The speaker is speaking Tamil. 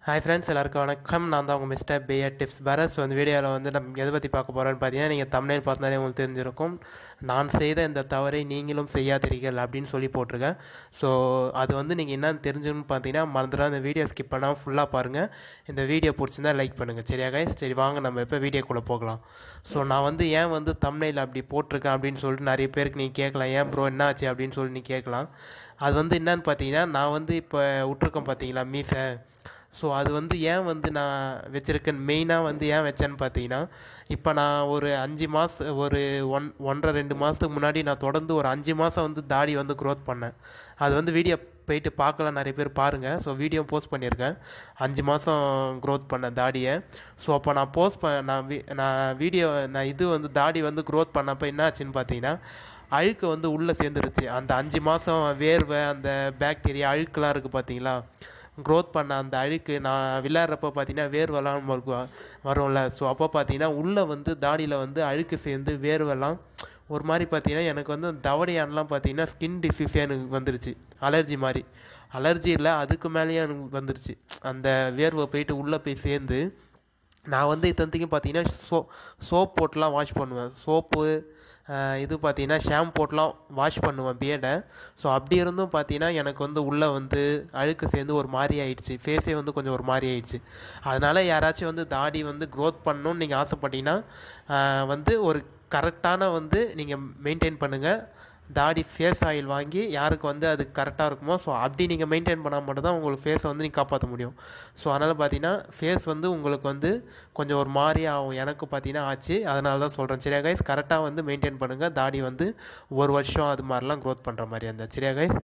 ஹாய் ஃப்ரெண்ட்ஸ் எல்லாருக்கும் வணக்கம் நான் தான் உங்கள் மிஸ்டர் பிஏ டிப்ஸ் பரஸ் வந்து வீடியோவில் வந்து நம்ம எதை பற்றி பார்க்க போகிறோன்னு பார்த்தீங்கன்னா நீங்கள் தமிழில் பார்த்தாலே உங்களுக்கு தெரிஞ்சிருக்கும் நான் செய்த இந்த தவறை நீங்களும் செய்யாதீர்கள் அப்படின்னு சொல்லி போட்டிருக்கேன் ஸோ அது வந்து நீங்கள் என்னன்னு தெரிஞ்சுக்கணும்னு பார்த்தீங்கன்னா மறந்துடாம இந்த வீடியோ ஸ்கிப் பண்ணாமல் ஃபுல்லாக பாருங்கள் இந்த வீடியோ பிடிச்சிருந்தா லைக் பண்ணுங்கள் சரியா guys சரி வாங்க நம்ம இப்போ வீடியோக்குள்ளே போகலாம் ஸோ நான் வந்து ஏன் வந்து தமிழில் அப்படி போட்டிருக்கேன் அப்படின்னு சொல்லிட்டு நிறைய பேருக்கு நீங்கள் கேட்கலாம் ஏன் ப்ரோ என்ன ஆச்சு அப்படின்னு சொல்லி நீ கேட்கலாம் அது வந்து என்னன்னு பார்த்தீங்கன்னா நான் வந்து இப்போ விட்ருக்கேன் பார்த்தீங்களா மீசை ஸோ அது வந்து ஏன் வந்து நான் வச்சுருக்கேன் மெயினாக வந்து ஏன் வச்சேன்னு பார்த்தீங்கன்னா இப்போ நான் ஒரு அஞ்சு மாதம் ஒரு ஒன் ஒன்றரை ரெண்டு மாதத்துக்கு முன்னாடி நான் தொடர்ந்து ஒரு அஞ்சு மாதம் வந்து தாடி வந்து க்ரோத் பண்ணேன் அது வந்து வீடியோ போயிட்டு பார்க்கலாம் நிறைய பேர் பாருங்கள் ஸோ வீடியோ போஸ்ட் பண்ணியிருக்கேன் அஞ்சு மாதம் க்ரோத் பண்ணேன் தாடியை ஸோ அப்போ நான் போஸ்ட் ப நான் வி நான் வீடியோ நான் இது வந்து தாடி வந்து க்ரோத் பண்ணப்போ என்ன ஆச்சுன்னு பார்த்தீங்கன்னா அழுக்கு வந்து உள்ளே சேர்ந்துருச்சு அந்த அஞ்சு மாதம் வேர்வை அந்த பாக்டீரியா அழுக்கெலாம் இருக்குது பார்த்தீங்களா க்ரோத் பண்ண அந்த அழுக்கு நான் விளையாடுறப்ப பார்த்தீங்கன்னா வேர்வெல்லாம் நமக்கு வ- வரும்ல ஸோ அப்போ பார்த்தீங்கன்னா உள்ளே வந்து தாடியில் வந்து அழுக்கு சேர்ந்து வேர்வெல்லாம் ஒரு மாதிரி பார்த்தீங்கன்னா எனக்கு வந்து தவடையான்லாம் பார்த்தீங்கன்னா ஸ்கின் டிசீஸே எனக்கு வந்துருச்சு அலர்ஜி மாதிரி அலர்ஜி இல்லை அதுக்கு மேலேயே எனக்கு வந்துருச்சு அந்த வேர்வை போயிட்டு உள்ளே போய் சேர்ந்து நான் வந்து இத்தனைக்கும் பார்த்தீங்கன்னா சோ சோப் போட்டுலாம் வாஷ் பண்ணுவேன் சோப்பு இது பார்த்தீங்கன்னா ஷாம்பு போட்டுலாம் வாஷ் பண்ணுவேன் பியர்டை ஸோ அப்படி இருந்தும் பார்த்தீங்கன்னா எனக்கு வந்து உள்ளே வந்து அழுக்கு சேர்ந்து ஒரு மாதிரி ஆயிடுச்சு ஃபேஸே வந்து கொஞ்சம் ஒரு மாதிரி ஆயிடுச்சு அதனால் யாராச்சும் வந்து தாடி வந்து க்ரோத் பண்ணணும்னு நீங்கள் ஆசைப்பட்டீங்கன்னா ஆஹ் வந்து ஒரு கரெக்டான வந்து நீங்கள் மெயின்டைன் பண்ணுங்கள் தாடி ஃபேஸ் ஆயில் வாங்கி யாருக்கு வந்து அது கரெக்டாக இருக்குமோ ஸோ அப்படி நீங்கள் மெயின்டைன் பண்ணால் மட்டும் தான் உங்களுக்கு ஃபேஸை வந்து நீங்கள் காப்பாற்ற முடியும் ஸோ அதனால் பார்த்தீங்கன்னா ஃபேஸ் வந்து உங்களுக்கு வந்து கொஞ்சம் ஒரு மாதிரி ஆகும் எனக்கு பார்த்தீங்கன்னா ஆச்சு அதனால தான் சொல்கிறேன் சரியா கைஸ் கரெக்டாக வந்து மெயின்டைன் பண்ணுங்கள் தாடி வந்து ஒரு வருஷம் அது மாதிரிலாம் க்ரோத் பண்ணுற மாதிரி அந்த சரியா கைஸ்